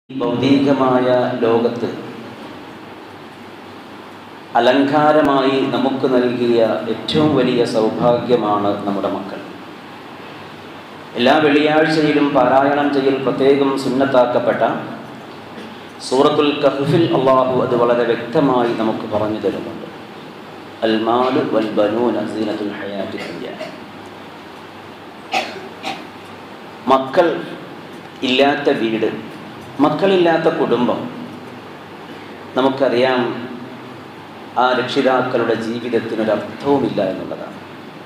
ഭൗതികമായ ലോകത്ത് അലങ്കാരമായി നമുക്ക് നൽകിയ ഏറ്റവും വലിയ സൗഭാഗ്യമാണ് നമ്മുടെ മക്കൾ എല്ലാ വെള്ളിയാഴ്ചയിലും പാരായണം ചെയ്യൽ പ്രത്യേകം സുന്നത്താക്കപ്പെട്ട സൂറത്തുൽ കഹ്ഫിൽ അള്ളാഹു അത് വളരെ വ്യക്തമായി നമുക്ക് പറഞ്ഞു തരുന്നുണ്ട് അൽമാലു വൽ ബനൂന സീനത്തുൽ ഹയാത്തി ദുനിയ മക്കൾ ഇല്ലാത്ത വീട് മക്കളില്ലാത്ത കുടുംബം നമുക്കറിയാം ആ രക്ഷിതാക്കളുടെ ജീവിതത്തിനൊരർത്ഥവുമില്ല എന്നുള്ളതാണ്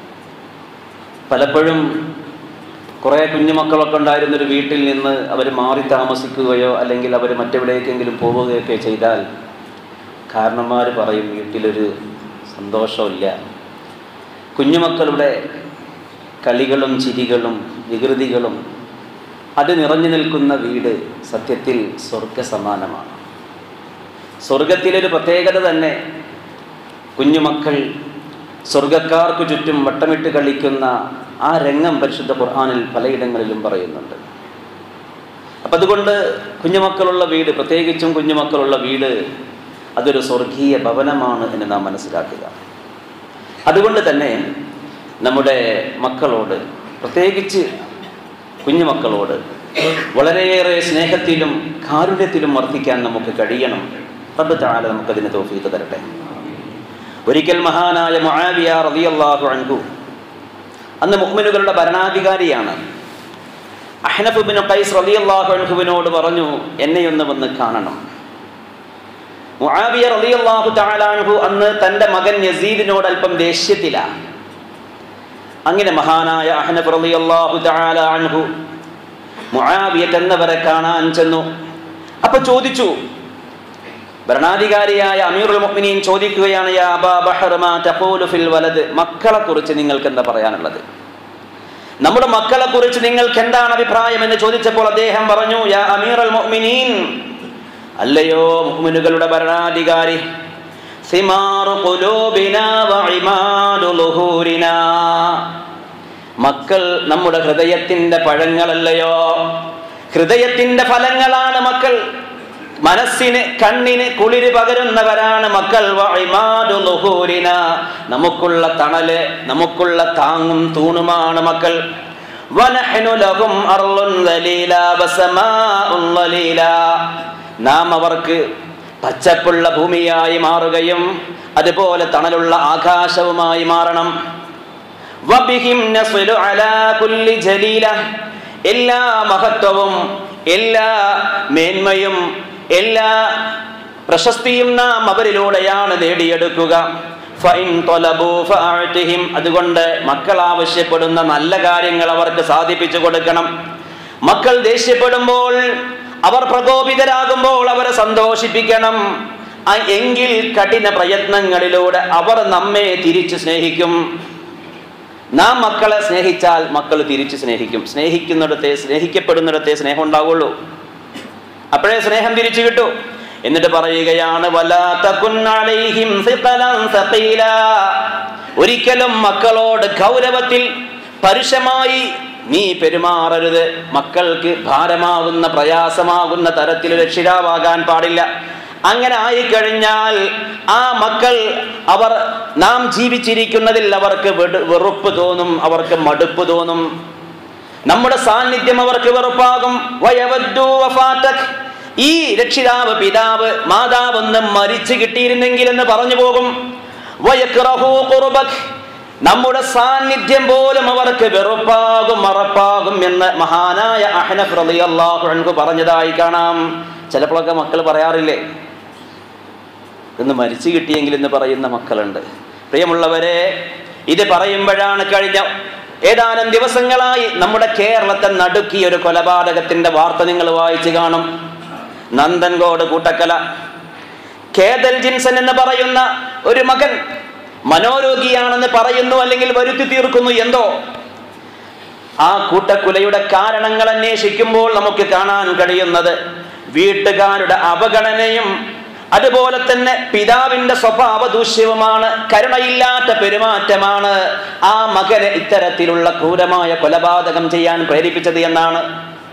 പലപ്പോഴും കുറേ കുഞ്ഞുമക്കളൊക്കെ ഉണ്ടായിരുന്നൊരു വീട്ടിൽ നിന്ന് അവർ മാറി താമസിക്കുകയോ അല്ലെങ്കിൽ അവർ മറ്റെവിടേക്കെങ്കിലും പോവുകയൊക്കെ ചെയ്താൽ കാരണന്മാർ പറയും വീട്ടിലൊരു സന്തോഷമില്ല കുഞ്ഞുമക്കളുടെ കളികളും ചിരികളും വികൃതികളും അത് നിറഞ്ഞു നിൽക്കുന്ന വീട് സത്യത്തിൽ സ്വർഗ സമാനമാണ് സ്വർഗത്തിലൊരു പ്രത്യേകത തന്നെ കുഞ്ഞുമക്കൾ സ്വർഗക്കാർക്ക് ചുറ്റും വട്ടമിട്ട് കളിക്കുന്ന ആ രംഗം പരിശുദ്ധ ഖുർആാനിൽ പലയിടങ്ങളിലും പറയുന്നുണ്ട് അപ്പം അതുകൊണ്ട് കുഞ്ഞുമക്കളുള്ള വീട് പ്രത്യേകിച്ചും കുഞ്ഞുമക്കളുള്ള വീട് അതൊരു സ്വർഗീയ ഭവനമാണ് എന്ന് നാം മനസ്സിലാക്കുക അതുകൊണ്ട് തന്നെ നമ്മുടെ മക്കളോട് പ്രത്യേകിച്ച് കുഞ്ഞുമക്കളോട് വളരെയേറെ സ്നേഹത്തിലും കാരുണ്യത്തിലും വർദ്ധിക്കാൻ നമുക്ക് കഴിയണം റബ്ബ് താല നമുക്കതിന് തോഫീത്ത് തരട്ടെ ഒരിക്കൽ മഹാനായ മുആവിയ റളിയല്ലാഹു അൻഹു അന്ന് മുഹ്മിനുകളുടെ ഭരണാധികാരിയാണ് അഹ്നഫ് ബിൻ ഖൈസ് റളിയല്ലാഹു അൻഹുവിനോട് പറഞ്ഞു എന്നെയൊന്ന് വന്ന് കാണണം മുആവിയ റളിയല്ലാഹു തആല അൻഹു അന്ന് തൻ്റെ മകൻ യസീദിനോട് അല്പം ദേഷ്യത്തിലാണ് അങ്ങനെ മഹാനായ അഹ്നഫ് റളിയല്ലാഹു തആല അൻഹു മുആവിയത്ത് എന്നവരെ കാണാൻ ചെന്നു അപ്പൊ ചോദിച്ചു ഭരണാധികാരിയായ അമീറുൽ മുഅ്മിനീൻ ചോദിക്കുകയാണ് യാ അബാ ബഹർ മാ തഖൂലു ഫിൽ വലദ് മക്കളെ കുറിച്ച് നിങ്ങൾക്ക് എന്താ പറയാനുള്ളത് നമ്മുടെ മക്കളെ കുറിച്ച് നിങ്ങൾക്ക് എന്താണ് അഭിപ്രായം എന്ന് ചോദിച്ചപ്പോൾ അദ്ദേഹം പറഞ്ഞു യാ അമീറുൽ മുഅ്മിനീൻ അല്ലയോ മുഅ്മിനുകളുടെ ഭരണാധികാരി സിമാറു ഖുലൂബിനാ വഇമാദു ളുഹൂരിനാ മക്കൾ നമ്മുടെ ഹൃദയത്തിന്റെ പഴങ്ങളല്ലയോ ഹൃദയത്തിന്റെ ഫലങ്ങളാണ് മക്കൾ മനസ്സിന് കണ്ണിന് കുളിര് പകരുന്നവരാണ് മക്കൾ വഇമാദുലുഹൂരിന നമുക്കുള്ള തണല് നമുക്കുള്ള താങ്ങും തൂണുമാണ് മക്കൾ വനഹ്നു ലഹും അർളുൻ ദലീല വസമാഉൻ ദലീല നാം അവർക്ക് പച്ചപ്പുള്ള ഭൂമിയായി മാറുകയും അതുപോലെ തണലുള്ള ആകാശവുമായി മാറണം വബിഹിം നസ്ലു അലാ കുല്ലി ജലീല എല്ലാ മഹത്വവും എല്ലാ മേന്മയും എല്ലാ പ്രശസ്തിയും നാം അവരിലൂടെയാണ് നേടിയെടുക്കുക ഫൈൻ തൊലബു ഫഅതിഹിം അതുകൊണ്ട് മക്കൾ ആവശ്യപ്പെടുന്ന നല്ല കാര്യങ്ങൾ അവർക്ക് സാധിപ്പിച്ചു കൊടുക്കണം മക്കൾ ദേഷ്യപ്പെടുമ്പോൾ അവർ പ്രകോപിതരാകുമ്പോൾ അവരെ സന്തോഷിപ്പിക്കണം എങ്കിൽ കഠിന പ്രയത്നങ്ങളിലൂടെ അവർ നമ്മെ തിരിച്ചു സ്നേഹിക്കും നാം മക്കളെ സ്നേഹിച്ചാൽ മക്കൾ തിരിച്ചു സ്നേഹിക്കും സ്നേഹിക്കുന്നിടത്തെ സ്നേഹിക്കപ്പെടുന്നിടത്തെ സ്നേഹം ഉണ്ടാവുള്ളൂ അപ്പോഴേ സ്നേഹം തിരിച്ചു കിട്ടൂ എന്നിട്ട് പറയുകയാണ് ഒരിക്കലും മക്കളോട് ഗൗരവത്തിൽ പരുഷമായി നീ പെരുമാറരുത് മക്കൾക്ക് ഭാരമാകുന്ന പ്രയാസമാകുന്ന തരത്തിൽ രക്ഷിതാവാകാൻ പാടില്ല അങ്ങനെ ആയിക്കഴിഞ്ഞാൽ ആ മക്കൾ അവർ നാം ജീവിച്ചിരിക്കുന്നതിൽ അവർക്ക് വെറുപ്പ് തോന്നും അവർക്ക് മടുപ്പ് തോന്നും നമ്മുടെ സാന്നിധ്യം അവർക്ക് വെറുപ്പാകും ഈ രക്ഷിതാവ് പിതാവ് മാതാവ് ഒന്ന് മരിച്ചു കിട്ടിയിരുന്നെങ്കിൽ എന്ന് പറഞ്ഞു പോകും നമ്മുടെ സാന്നിധ്യം പോലും അവർക്ക് വെറുപ്പാകും മറപ്പാകും എന്ന് മഹാനായ അഹനഫ് റളിയല്ലാഹു അൻഹു പറഞ്ഞതായി കാണാം ചിലപ്പോഴൊക്കെ മക്കൾ പറയാറില്ലേ ഇന്ന് മരിച്ചു കിട്ടിയെങ്കിൽ എന്ന് പറയുന്ന മക്കളുണ്ട് പ്രിയമുള്ളവരെ ഇത് പറയുമ്പോഴാണ് കഴിഞ്ഞ ഏതാനും ദിവസങ്ങളായി നമ്മുടെ കേരളത്തെ നടുക്കിയ ഒരു കൊലപാതകത്തിന്റെ വാർത്ത നിങ്ങൾ വായിച്ചു കാണും നന്ദൻകോട് കൂട്ടക്കല കേതൽ ജിൻസൻ എന്ന് പറയുന്ന ഒരു മകൻ മനോരോഗിയാണെന്ന് പറയുന്നു അല്ലെങ്കിൽ വരുത്തി തീർക്കുന്നു എന്തോ ആ കൂട്ടക്കുലയുടെ കാരണങ്ങൾ അന്വേഷിക്കുമ്പോൾ നമുക്ക് കാണാൻ കഴിയുന്നത് വീട്ടുകാരുടെ അവഗണനയും അതുപോലെ തന്നെ പിതാവിന്റെ സ്വഭാവ ദൂഷ്യവുമാണ് കരുണയില്ലാത്ത പെരുമാറ്റമാണ് ആ മകനെ ഇത്തരത്തിലുള്ള ക്രൂരമായ കൊലപാതകം ചെയ്യാൻ പ്രേരിപ്പിച്ചത് എന്നാണ്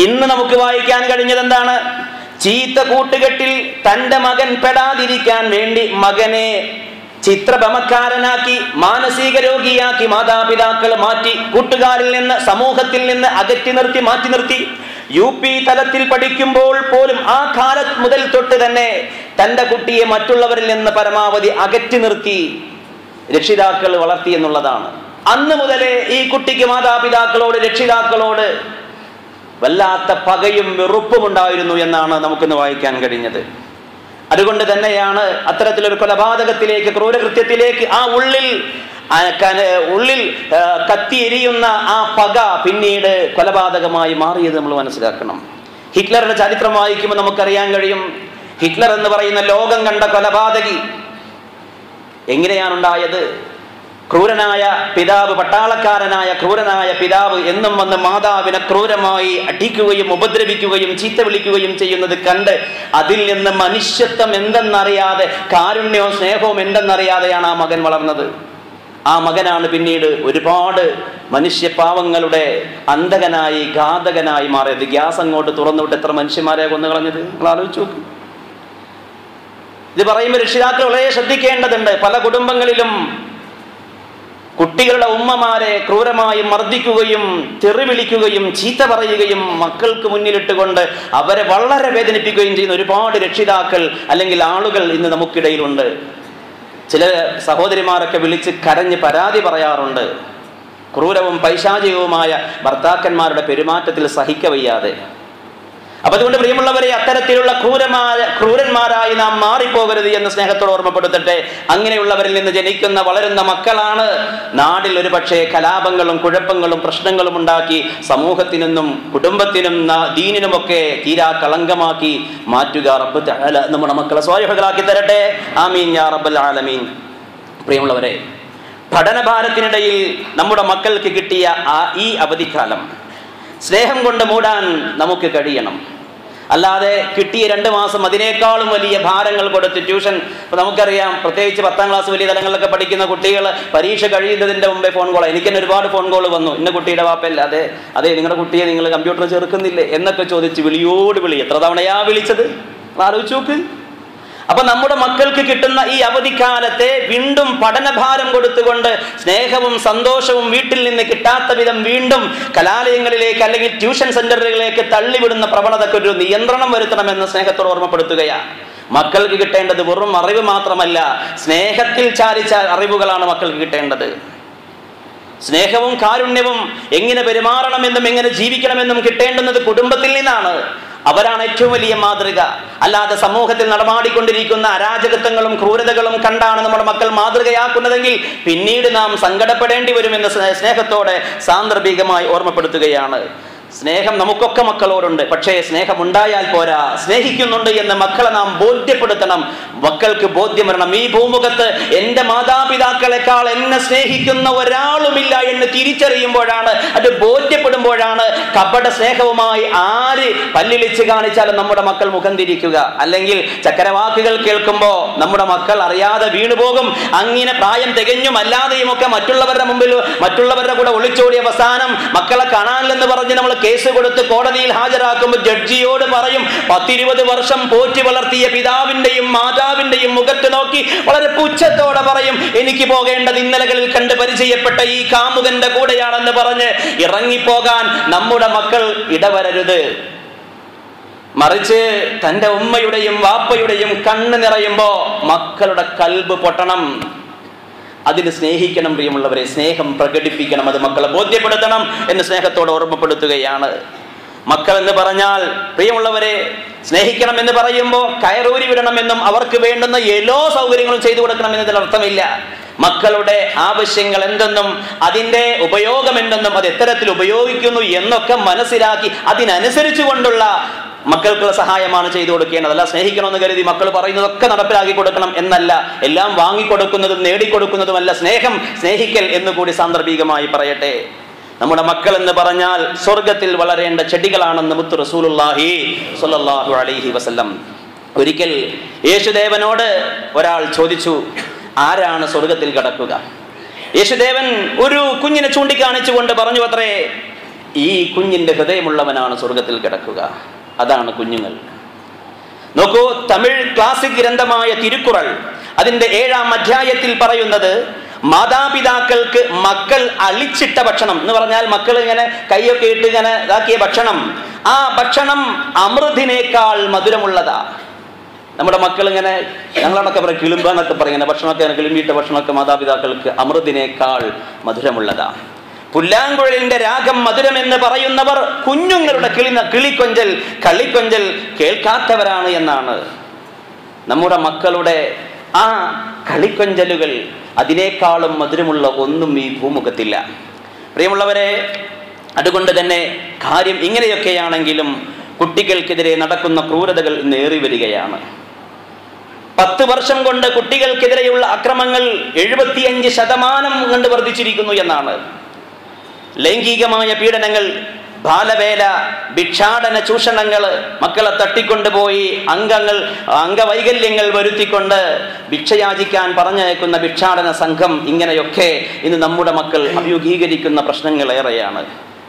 ഇന്ന് നമുക്ക് വായിക്കാൻ കഴിഞ്ഞത് എന്താണ് ചീത്ത കൂട്ടുകെട്ടിൽ തന്റെ മകൻ പെടാതിരിക്കാൻ വേണ്ടി മകനെ ചിത്രഭമക്കാരനാക്കി മാനസിക രോഗിയാക്കി മാതാപിതാക്കൾ മാറ്റി കൂട്ടുകാരിൽ നിന്ന് സമൂഹത്തിൽ നിന്ന് അകറ്റി നിർത്തി മാറ്റി നിർത്തി യു പി തലത്തിൽ പഠിക്കുമ്പോൾ പോലും ആ കാലത്ത് മുതൽ തൊട്ട് തന്നെ തന്റെ കുട്ടിയെ മറ്റുള്ളവരിൽ നിന്ന് പരമാവധി അകറ്റി നിർത്തി രക്ഷിതാക്കൾ വളർത്തി എന്നുള്ളതാണ് അന്ന് മുതലേ ഈ കുട്ടിക്ക് മാതാപിതാക്കളോട് രക്ഷിതാക്കളോട് വല്ലാത്ത പകയും വെറുപ്പും ഉണ്ടായിരുന്നു എന്നാണ് നമുക്കിന്ന് വായിക്കാൻ കഴിഞ്ഞത് അതുകൊണ്ട് തന്നെയാണ് അത്തരത്തിലൊരു കൊലപാതകത്തിലേക്ക് ക്രൂരകൃത്യത്തിലേക്ക് ആ ഉള്ളിൽ ആ കന- ഉള്ളിൽ ആ, കത്തിയെരിയുന്ന ആ പക പിന്നീട് കൊലപാതകമായി മാറിയത് നമ്മൾ മനസ്സിലാക്കണം ഹിറ്റ്ലറുടെ ചരിത്രം വായിക്കുമ്പോൾ നമുക്കറിയാൻ കഴിയും ഹിറ്റ്ലർ എന്ന് പറയുന്ന ലോകം കണ്ട കൊലപാതകി എങ്ങനെയാണ് ഉണ്ടായത് ക്രൂരനായ പിതാവ് പട്ടാളക്കാരനായ ക്രൂരനായ പിതാവ് എന്നും വന്ന് മാതാവിനെ ക്രൂരമായി അടിക്കുകയും ഉപദ്രവിക്കുകയും ചീത്ത വിളിക്കുകയും ചെയ്യുന്നത് കണ്ട് അതിൽ നിന്ന് മനുഷ്യത്വം എന്തെന്നറിയാതെ കാരുണ്യവും സ്നേഹവും എന്തെന്നറിയാതെയാണ് ആ മകൻ വളർന്നത് ആ മകനാണ് പിന്നീട് ഒരുപാട് മനുഷ്യപാവങ്ങളുടെ അന്തകനായി ഘാതകനായി മാറിയത് ഗ്യാസ് അങ്ങോട്ട് തുറന്നുവിട്ട് എത്ര മനുഷ്യന്മാരെ കൊന്നു കളഞ്ഞത് നിങ്ങൾ ആലോചിച്ച് നോക്ക് ഇത് പറയുമ്പോൾ രക്ഷിതാക്കൾ വളരെ ശ്രദ്ധിക്കേണ്ടതുണ്ട് പല കുടുംബങ്ങളിലും കുട്ടികളുടെ ഉമ്മമാരെ ക്രൂരമായി മർദ്ദിക്കുകയും തെറി വിളിക്കുകയും ചീത്ത പറയുകയും മക്കൾക്ക് മുന്നിലിട്ടുകൊണ്ട് അവരെ വളരെ വേദനിപ്പിക്കുകയും ചെയ്യുന്ന ഒരുപാട് രക്ഷിതാക്കൾ അല്ലെങ്കിൽ ആളുകൾ ഇന്ന് നമുക്കിടയിലുണ്ട് ചില സഹോദരിമാരൊക്കെ വിളിച്ച് കരഞ്ഞ് പരാതി പറയാറുണ്ട് ക്രൂരവും പൈശാചികവുമായ ഭർത്താക്കന്മാരുടെ പെരുമാറ്റത്തിൽ സഹിക്കവയ്യാതെ അപ്പൊ അതുകൊണ്ട് പ്രിയമുള്ളവരെ അത്തരത്തിലുള്ള ക്രൂരമായ ക്രൂരന്മാരായി നാം മാറിപ്പോകരുത് എന്ന് സ്നേഹത്തോട് ഓർമ്മപ്പെടുത്തട്ടെ അങ്ങനെയുള്ളവരിൽ നിന്ന് ജനിക്കുന്ന വളരുന്ന മക്കളാണ് നാടിൽ ഒരു പക്ഷേ കലാപങ്ങളും കുഴപ്പങ്ങളും പ്രശ്നങ്ങളും ഉണ്ടാക്കി സമൂഹത്തിനും കുടുംബത്തിനും ന- ദീനിനുമൊക്കെ തീരാ കളങ്കമാക്കി മാറ്റുക റബ്ബ് തആല നമ്മുടെ മക്കളെ സ്വായഹകളാക്കി തരട്ടെ ആമീൻ യാ റബ്ബൽ ആലമീൻ പ്രിയമുള്ളവരെ പഠനഭാരത്തിനിടയിൽ നമ്മുടെ മക്കൾക്ക് കിട്ടിയ ആ ഈ അവധിക്കാലം സ്നേഹം കൊണ്ട് മൂടാൻ നമുക്ക് കഴിയണം അല്ലാതെ കിട്ടിയ രണ്ട് മാസം അതിനേക്കാളും വലിയ ഭാരങ്ങൾ കൊടുത്ത് ട്യൂഷൻ ഇപ്പൊ നമുക്കറിയാം പ്രത്യേകിച്ച് പത്താം ക്ലാസ് വലിയ തലങ്ങളിലൊക്കെ പഠിക്കുന്ന കുട്ടികൾ പരീക്ഷ കഴിയുന്നതിന്റെ മുമ്പേ ഫോൺ കോൾ എനിക്ക് തന്നെ ഒരുപാട് ഫോൺ കോൾ വന്നു ഇന്ന കുട്ടിയുടെ വാപ്പല്ല അതെ അതെ നിങ്ങളുടെ കുട്ടിയെ നിങ്ങൾ കമ്പ്യൂട്ടർ ചേർക്കുന്നില്ലേ എന്നൊക്കെ ചോദിച്ച് വിളിയോട് വിളി എത്ര തവണയാ വിളിച്ചത് നിങ്ങൾ ആലോചിച്ച് നോക്ക് അപ്പൊ നമ്മുടെ മക്കൾക്ക് കിട്ടുന്ന ഈ അവധിക്കാലത്തെ വീണ്ടും പഠനഭാരം കൊടുത്തുകൊണ്ട് സ്നേഹവും സന്തോഷവും വീട്ടിൽ നിന്ന് കിട്ടാത്ത വിധം വീണ്ടും കലാലയങ്ങളിലേക്ക് അല്ലെങ്കിൽ ട്യൂഷൻ സെന്ററുകളിലേക്ക് തള്ളിവിടുന്ന പ്രവണതയ്ക്ക് ഒരു നിയന്ത്രണം വരുത്തണമെന്ന് സ്നേഹത്തോട് ഓർമ്മപ്പെടുത്തുകയാണ് മക്കൾക്ക് കിട്ടേണ്ടത് വെറും അറിവ് മാത്രമല്ല സ്നേഹത്തിൽ ചാലിച്ച അറിവുകളാണ് മക്കൾക്ക് കിട്ടേണ്ടത് സ്നേഹവും കാരുണ്യവും എങ്ങനെ പെരുമാറണമെന്നും എങ്ങനെ ജീവിക്കണമെന്നും കിട്ടേണ്ടുന്നത് കുടുംബത്തിൽ നിന്നാണ് അവരാണ് ഏറ്റവും വലിയ മാതൃക അല്ലാതെ സമൂഹത്തിൽ നടമാടിക്കൊണ്ടിരിക്കുന്ന അരാജകത്വങ്ങളും ക്രൂരതകളും കണ്ടാണ് നമ്മുടെ മക്കൾ മാതൃകയാക്കുന്നതെങ്കിൽ പിന്നീട് നാം സങ്കടപ്പെടേണ്ടി വരുമെന്ന് സ്നേ- സ്നേഹത്തോടെ സാന്ദർഭികമായി ഓർമ്മപ്പെടുത്തുകയാണ് സ്നേഹം നമുക്കൊക്കെ മക്കളോടുണ്ട് പക്ഷേ സ്നേഹം ഉണ്ടായാൽ പോരാ സ്നേഹിക്കുന്നുണ്ട് എന്ന് മക്കളെ നാം ബോധ്യപ്പെടുത്തണം മക്കൾക്ക് ബോധ്യം വരണം ഈ ഭൂമുഖത്ത് എൻ്റെ മാതാപിതാക്കളെക്കാൾ എന്നെ സ്നേഹിക്കുന്ന ഒരാളുമില്ല എന്ന് തിരിച്ചറിയുമ്പോഴാണ് അത് ബോധ്യപ്പെടുമ്പോഴാണ് കപട സ്നേഹവുമായി ആര് പല്ലിളിച്ച് കാണിച്ചാലും നമ്മുടെ മക്കൾ മുഖം തിരിക്കുക അല്ലെങ്കിൽ ചക്കരവാക്കുകൾ കേൾക്കുമ്പോൾ നമ്മുടെ മക്കൾ അറിയാതെ വീണുപോകും അങ്ങനെ പ്രായം തികഞ്ഞും അല്ലാതെയും ഒക്കെ മറ്റുള്ളവരുടെ മുമ്പിൽ മറ്റുള്ളവരുടെ കൂടെ ഒളിച്ചോടി അവസാനം മക്കളെ കാണാനില്ലെന്ന് പറഞ്ഞ് നമ്മൾ കേസ് കൊടുത്ത് കോടതിയിൽ ഹാജരാക്കുമ്പോൾ ജഡ്ജിയോട് പറയും പത്തിരുപത് വർഷം പോറ്റി വളർത്തിയ പിതാവിന്റെയും മാതാവിന്റെയും മുഖത്ത് നോക്കി വളരെ പുച്ഛത്തോടെ പറയും എനിക്ക് പോകേണ്ടത് ഇന്നലകളിൽ കണ്ട് പരിചയപ്പെട്ട ഈ കാമുകന്റെ കൂടെയാണെന്ന് പറഞ്ഞ് ഇറങ്ങിപ്പോകാൻ നമ്മുടെ മക്കൾ ഇടവരരുത് മറിച്ച് തന്റെ ഉമ്മയുടെയും വാപ്പയുടെയും കണ്ണ് നിറയുമ്പോ മക്കളുടെ കൽബ് പൊട്ടണം അതിന് സ്നേഹിക്കണം പ്രിയമുള്ളവരെ സ്നേഹം പ്രകടിപ്പിക്കണം അത് മക്കളെ ബോധ്യപ്പെടുത്തണം എന്ന് സ്നേഹത്തോടെ ഓർമ്മപ്പെടുത്തുകയാണ് മക്കൾ എന്ന് പറഞ്ഞാൽ പ്രിയമുള്ളവരെ സ്നേഹിക്കണം എന്ന് പറയുമ്പോൾ കയറൂരി വിടണമെന്നും അവർക്ക് വേണ്ടുന്ന എല്ലാ സൗകര്യങ്ങളും ചെയ്തു കൊടുക്കണം എന്നതിൽ അർത്ഥമില്ല മക്കളുടെ ആവശ്യങ്ങൾ എന്തെന്നും അതിൻ്റെ ഉപയോഗം എന്തെന്നും അത് എത്തരത്തിൽ ഉപയോഗിക്കുന്നു എന്നൊക്കെ മനസ്സിലാക്കി അതിനനുസരിച്ചു കൊണ്ടുള്ള മക്കൾക്കുള്ള സഹായമാണ് ചെയ്തു കൊടുക്കേണ്ടത് അല്ല സ്നേഹിക്കണമെന്ന് കരുതി മക്കൾ പറയുന്നതൊക്കെ നടപ്പിലാക്കി കൊടുക്കണം എന്നല്ല എല്ലാം വാങ്ങിക്കൊടുക്കുന്നതും നേടിക്കൊടുക്കുന്നതുമല്ല സ്നേഹം സ്നേഹിക്കൽ എന്ന് കൂടി സാന്ദർഭികമായി പറയട്ടെ നമ്മുടെ മക്കൾ എന്ന് പറഞ്ഞാൽ സ്വർഗത്തിൽ വളരേണ്ട ചെടികളാണെന്ന് മുത്തു റസൂലുള്ളാഹി സ്വല്ലല്ലാഹു അലൈഹി വസല്ലം ഒരിക്കൽ യേശുദേവനോട് ഒരാൾ ചോദിച്ചു ആരാണ് സ്വർഗത്തിൽ കിടക്കുക യേശുദേവൻ ഒരു കുഞ്ഞിനെ ചൂണ്ടിക്കാണിച്ചുകൊണ്ട് പറഞ്ഞു അത്രേ ഈ കുഞ്ഞിന്റെ ഹൃദയമുള്ളവനാണ് സ്വർഗത്തിൽ കിടക്കുക അതാണ് കുഞ്ഞുങ്ങൾ നോക്കൂ തമിഴ് ക്ലാസിക് ഗ്രന്ഥമായ തിരുക്കുറൾ അതിന്റെ ഏഴാം അധ്യായത്തിൽ പറയുന്നത് മാതാപിതാക്കൾക്ക് മക്കൾ അളിച്ചിട്ട ഭക്ഷണം എന്ന് പറഞ്ഞാൽ മക്കൾ ഇങ്ങനെ കൈയൊക്കെ ഇട്ട് ഇങ്ങനെ ഇതാക്കിയ ഭക്ഷണം ആ ഭക്ഷണം അമൃതിനേക്കാൾ മധുരമുള്ളതാ നമ്മുടെ മക്കൾ ഇങ്ങനെ ഞങ്ങളടക്കം പറയും കിളുമ്പ എന്നൊക്കെ പറയും ഇങ്ങനെ ഭക്ഷണമൊക്കെ ഇങ്ങനെ കിളുമ്പിയിട്ട ഭക്ഷണമൊക്കെ മാതാപിതാക്കൾക്ക് അമൃതിനേക്കാൾ മധുരമുള്ളതാ പുല്ലാങ്കുഴലിന്റെ രാഗം മധുരം എന്ന് പറയുന്നവർ കുഞ്ഞുങ്ങളുടെ കിളി കിളിക്കൊഞ്ചൽ കളിക്കൊഞ്ചൽ കേൾക്കാത്തവരാണ് എന്നാണ് നമ്മുടെ മക്കളുടെ ആ കളിക്കൊഞ്ചലുകൾ അതിനേക്കാളും മധുരമുള്ള ഒന്നും ഈ ഭൂമുഖത്തില്ല പ്രിയമുള്ളവരെ അതുകൊണ്ട് തന്നെ കാര്യം ഇങ്ങനെയൊക്കെയാണെങ്കിലും കുട്ടികൾക്കെതിരെ നടക്കുന്ന ക്രൂരതകൾ ഇന്ന് ഏറി വരികയാണ് പത്ത് വർഷം കൊണ്ട് കുട്ടികൾക്കെതിരെയുള്ള അക്രമങ്ങൾ എഴുപത്തിയഞ്ച് ശതമാനം കൊണ്ട് വർദ്ധിച്ചിരിക്കുന്നു എന്നാണ് ലൈംഗികമായ പീഡനങ്ങൾ ബാലവേല ഭിക്ഷാടന ചൂഷണങ്ങൾ മക്കളെ തട്ടിക്കൊണ്ടുപോയി അംഗങ്ങൾ അംഗവൈകല്യങ്ങൾ വരുത്തിക്കൊണ്ട് ഭിക്ഷയാചിക്കാൻ പറഞ്ഞയക്കുന്ന ഭിക്ഷാടന സംഘം ഇങ്ങനെയൊക്കെ ഇന്ന് നമ്മുടെ മക്കൾ അഭിമുഖീകരിക്കുന്ന പ്രശ്നങ്ങൾ ഏറെയാണ്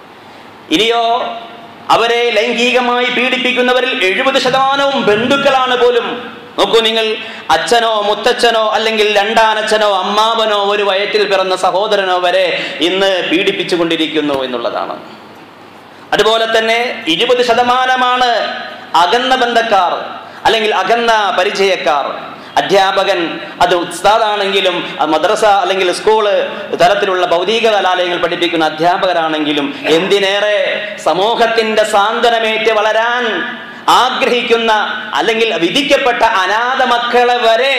ഇനിയോ അവരെ ലൈംഗികമായി പീഡിപ്പിക്കുന്നവരിൽ എഴുപത് ശതമാനവും ബന്ധുക്കളാണ് പോലും നോക്കൂ നിങ്ങൾ അച്ഛനോ മുത്തച്ഛനോ അല്ലെങ്കിൽ രണ്ടാനച്ഛനോ അമ്മാവനോ ഒരു വയറ്റിൽ പിറന്ന സഹോദരനോ വരെ ഇന്ന് പീഡിപ്പിച്ചു കൊണ്ടിരിക്കുന്നു എന്നുള്ളതാണ് അതുപോലെ തന്നെ ഇരുപത് ശതമാനമാണ് അകന്ന ബന്ധക്കാർ അല്ലെങ്കിൽ അകന്ന പരിചയക്കാർ അധ്യാപകൻ അത് ഉസ്താദാണെങ്കിലും അത് മദ്രസ അല്ലെങ്കിൽ സ്കൂള് തരത്തിലുള്ള ഭൗതിക കലാലയങ്ങൾ പഠിപ്പിക്കുന്ന അധ്യാപകരാണെങ്കിലും എന്തിനേറെ സമൂഹത്തിന്റെ സാന്ത്വനമേറ്റ് വളരാൻ ആഗ്രഹിക്കുന്ന അല്ലെങ്കിൽ വിധിക്കപ്പെട്ട അനാഥ മക്കളെ വരെ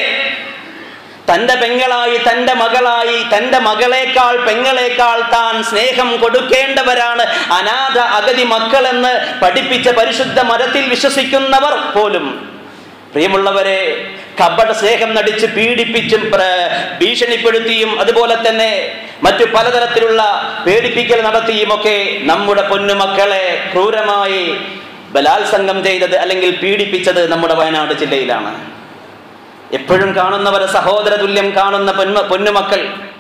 തന്റെ പെങ്ങളായി തന്റെ മകളായി തന്റെ മകളേക്കാൾ പെങ്ങളേക്കാൾ താൻ സ്നേഹം കൊടുക്കേണ്ടവരാണ് അനാഥ അഗതി മക്കളെന്ന് പഠിപ്പിച്ച പരിശുദ്ധ മതത്തിൽ വിശ്വസിക്കുന്നവർ പോലും പ്രിയമുള്ളവരെ കപട സ്നേഹം നടിച്ച് പീഡിപ്പിച്ചും പ്ര- ഭീഷണിപ്പെടുത്തിയും അതുപോലെ തന്നെ മറ്റു പലതരത്തിലുള്ള പേടിപ്പിക്കൽ നടത്തിയും ഒക്കെ നമ്മുടെ പൊന്നുമക്കളെ ക്രൂരമായി ബലാത്സംഗം ചെയ്തത് അല്ലെങ്കിൽ പീഡിപ്പിച്ചത് നമ്മുടെ വയനാട് ജില്ലയിലാണ് എപ്പോഴും കാണുന്നവരെ സഹോദര തുല്യം കാണുന്ന പൊന്നു പൊന്നുമക്കൾ